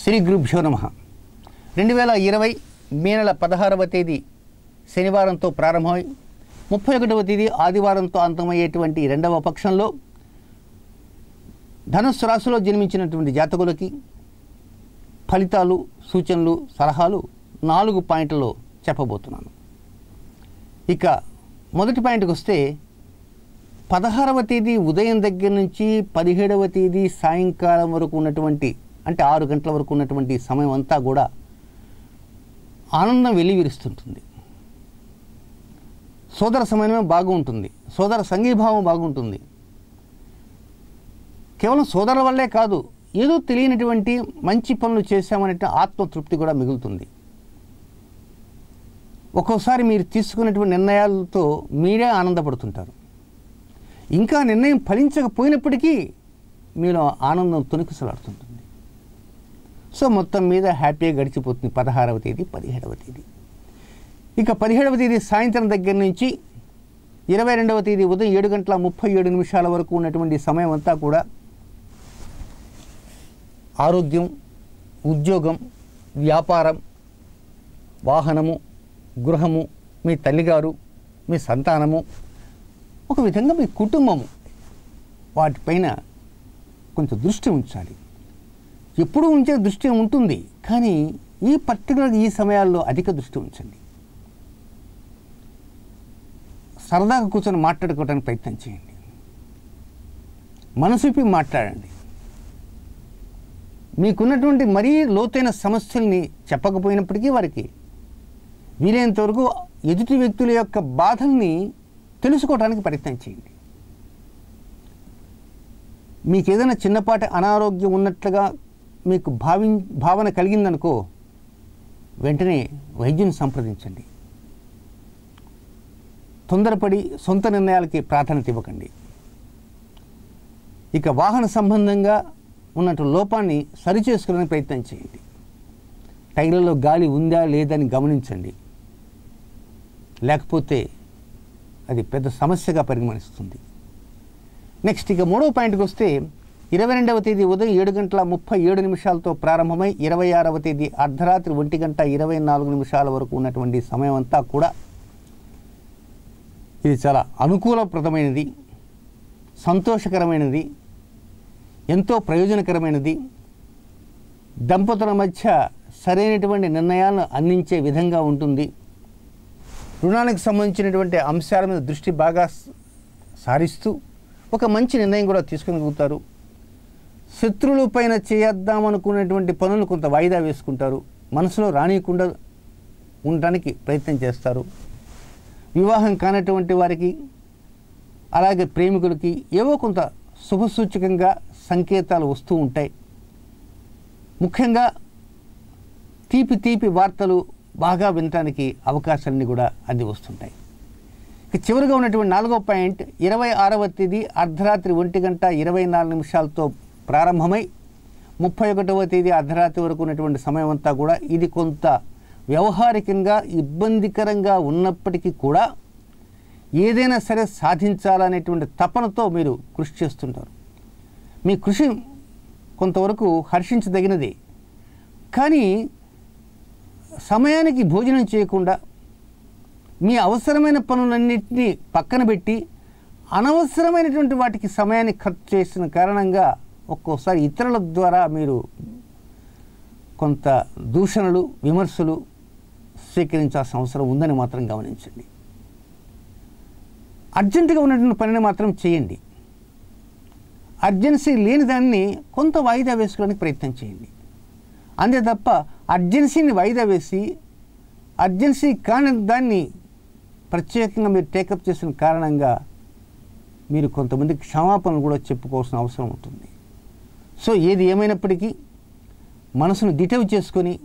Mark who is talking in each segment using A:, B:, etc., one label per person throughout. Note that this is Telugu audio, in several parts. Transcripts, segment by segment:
A: శ్రీ గురుభ్యో నమ రెండు వేల ఇరవై మే నెల పదహారవ తేదీ శనివారంతో ప్రారంభమై ముప్పై ఒకటవ తేదీ ఆదివారంతో అంతమయ్యేటువంటి రెండవ పక్షంలో ధనుస్సు రాశిలో జన్మించినటువంటి జాతకులకి ఫలితాలు సూచనలు సలహాలు నాలుగు పాయింట్లలో చెప్పబోతున్నాను ఇక మొదటి పాయింట్కి వస్తే పదహారవ తేదీ ఉదయం దగ్గర నుంచి పదిహేడవ తేదీ సాయంకాలం వరకు ఉన్నటువంటి అంటే ఆరు గంటల వరకు ఉన్నటువంటి సమయం అంతా కూడా ఆనందం వెలివిరుస్తుంటుంది సోదర సమయమే బాగుంటుంది సోదర సంఘీభావం బాగుంటుంది కేవలం సోదరుల వల్లే కాదు ఏదో తెలియనటువంటి మంచి పనులు చేశామనే ఆత్మతృప్తి కూడా మిగులుతుంది ఒక్కోసారి మీరు తీసుకున్నటువంటి నిర్ణయాలతో మీరే ఆనందపడుతుంటారు ఇంకా నిర్ణయం ఫలించకపోయినప్పటికీ మీలో ఆనందం తొణికిసలాడుతుంటుంది సో మొత్తం మీద హ్యాపీగా గడిచిపోతుంది పదహారవ తేదీ పదిహేడవ తేదీ ఇక పదిహేడవ తేదీ సాయంత్రం దగ్గర నుంచి ఇరవై రెండవ తేదీ ఉదయం ఏడు గంటల ముప్పై ఏడు నిమిషాల వరకు ఉన్నటువంటి సమయం అంతా కూడా ఆరోగ్యం ఉద్యోగం వ్యాపారం వాహనము గృహము మీ తల్లిగారు మీ సంతానము ఒక విధంగా మీ కుటుంబము వాటిపైన కొంత దృష్టి ఉంచాలి ఎప్పుడూ ఉంచే దృష్టి ఉంటుంది కానీ ఈ పర్టికులర్ ఈ సమయాల్లో అధిక దృష్టి ఉంచండి సరదాగా కూర్చొని మాట్లాడుకోవడానికి ప్రయత్నం చేయండి మనసు విప్పి మాట్లాడండి మీకున్నటువంటి మరీ లోతైన సమస్యల్ని చెప్పకపోయినప్పటికీ వారికి వీలైనంత వరకు ఎదుటి వ్యక్తుల యొక్క బాధల్ని తెలుసుకోవడానికి ప్రయత్నం చేయండి మీకు ఏదైనా చిన్నపాటి అనారోగ్యం ఉన్నట్లుగా మీకు భావి భావన కలిగిందనుకో వెంటనే వైద్యుని సంప్రదించండి తొందరపడి సొంత నిర్ణయాలకి ప్రాధాన్యత ఇవ్వకండి ఇక వాహన సంబంధంగా ఉన్నట్టు లోపాన్ని సరిచేసుకోవడానికి ప్రయత్నం చేయండి టైర్లలో గాలి ఉందా లేదని గమనించండి లేకపోతే అది పెద్ద సమస్యగా పరిగణిస్తుంది నెక్స్ట్ ఇక మూడవ పాయింట్కి వస్తే ఇరవై రెండవ తేదీ ఉదయం ఏడు గంటల ముప్పై ఏడు నిమిషాలతో ప్రారంభమై ఇరవై ఆరవ తేదీ అర్ధరాత్రి ఒంటి గంట ఇరవై నాలుగు నిమిషాల వరకు ఉన్నటువంటి సమయం అంతా కూడా ఇది చాలా అనుకూలప్రదమైనది సంతోషకరమైనది ఎంతో ప్రయోజనకరమైనది దంపతుల మధ్య సరైనటువంటి నిర్ణయాలను అందించే విధంగా ఉంటుంది రుణానికి సంబంధించినటువంటి అంశాల మీద దృష్టి బాగా స- సారిస్తూ ఒక మంచి నిర్ణయం కూడా తీసుకునగలుగుతారు శత్రువుల పైన చేద్దామనుకునేటువంటి పనులు కొంత వాయిదా వేసుకుంటారు మనసులో రానియకుండా ఉండటానికి ప్రయత్నం చేస్తారు వివాహం కానటువంటి వారికి అలాగే ప్రేమికులకి ఏవో కొంత శుభసూచకంగా సంకేతాలు వస్తూ ఉంటాయి ముఖ్యంగా తీపి తీపి వార్తలు బాగా వినటానికి అవకాశాలన్నీ కూడా అంది వస్తుంటాయి ఇక చివరిగా ఉన్నటువంటి నాలుగో పాయింట్ ఇరవై ఆరవ తేదీ అర్ధరాత్రి ఒంటి గంట ఇరవై నాలుగు నిమిషాలతో ప్రారంభమై ముప్పై ఒకటవ తేదీ అర్ధరాత్రి వరకు ఉన్నటువంటి సమయం అంతా కూడా ఇది కొంత వ్యవహారికంగా ఇబ్బందికరంగా ఉన్నప్పటికీ కూడా ఏదైనా సరే సాధించాలనేటువంటి తపనతో మీరు కృషి చేస్తుంటారు మీ కృషి కొంతవరకు హర్షించదగినది కానీ సమయానికి భోజనం చేయకుండా మీ అవసరమైన పనులన్నింటినీ పక్కన పెట్టి అనవసరమైనటువంటి వాటికి సమయాన్ని ఖర్చు చేసిన కారణంగా ఒక్కోసారి ఇతరుల ద్వారా మీరు కొంత దూషణలు విమర్శలు స్వీకరించాల్సిన అవసరం ఉందని మాత్రం గమనించండి అర్జెంటుగా ఉన్నటువంటి పనిని మాత్రం చేయండి అర్జెన్సీ లేని దాన్ని కొంత వాయిదా వేసుకోవడానికి ప్రయత్నం చేయండి అంతే తప్ప అర్జెన్సీని వాయిదా వేసి అర్జెన్సీ కాని దాన్ని ప్రత్యేకంగా మీరు టేకప్ చేసిన కారణంగా మీరు కొంతమందికి క్షమాపణలు కూడా చెప్పుకోవాల్సిన అవసరం ఉంటుంది సో ఏది ఏమైనప్పటికీ మనసును దిటవు చేసుకొని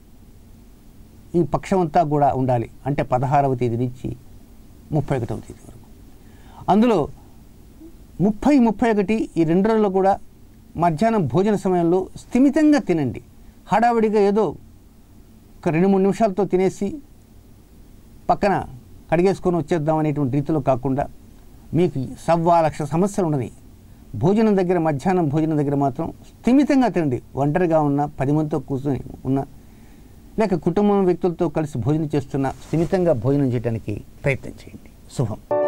A: ఈ పక్షమంతా కూడా ఉండాలి అంటే పదహారవ తేదీ నుంచి ముప్పై ఒకటవ తేదీ వరకు అందులో ముప్పై ముప్పై ఒకటి ఈ రెండు రోజుల్లో కూడా మధ్యాహ్నం భోజన సమయంలో స్థిమితంగా తినండి హడావిడిగా ఏదో ఒక రెండు మూడు నిమిషాలతో తినేసి పక్కన కడిగేసుకొని వచ్చేద్దాం అనేటువంటి రీతిలో కాకుండా మీకు సవ్వా లక్ష సమస్యలు ఉండని భోజనం దగ్గర మధ్యాహ్నం భోజనం దగ్గర మాత్రం స్థిమితంగా తినండి ఒంటరిగా ఉన్న పది మందితో కూర్చొని ఉన్న లేక కుటుంబం వ్యక్తులతో కలిసి భోజనం చేస్తున్న స్థిమితంగా భోజనం చేయడానికి ప్రయత్నం చేయండి శుభం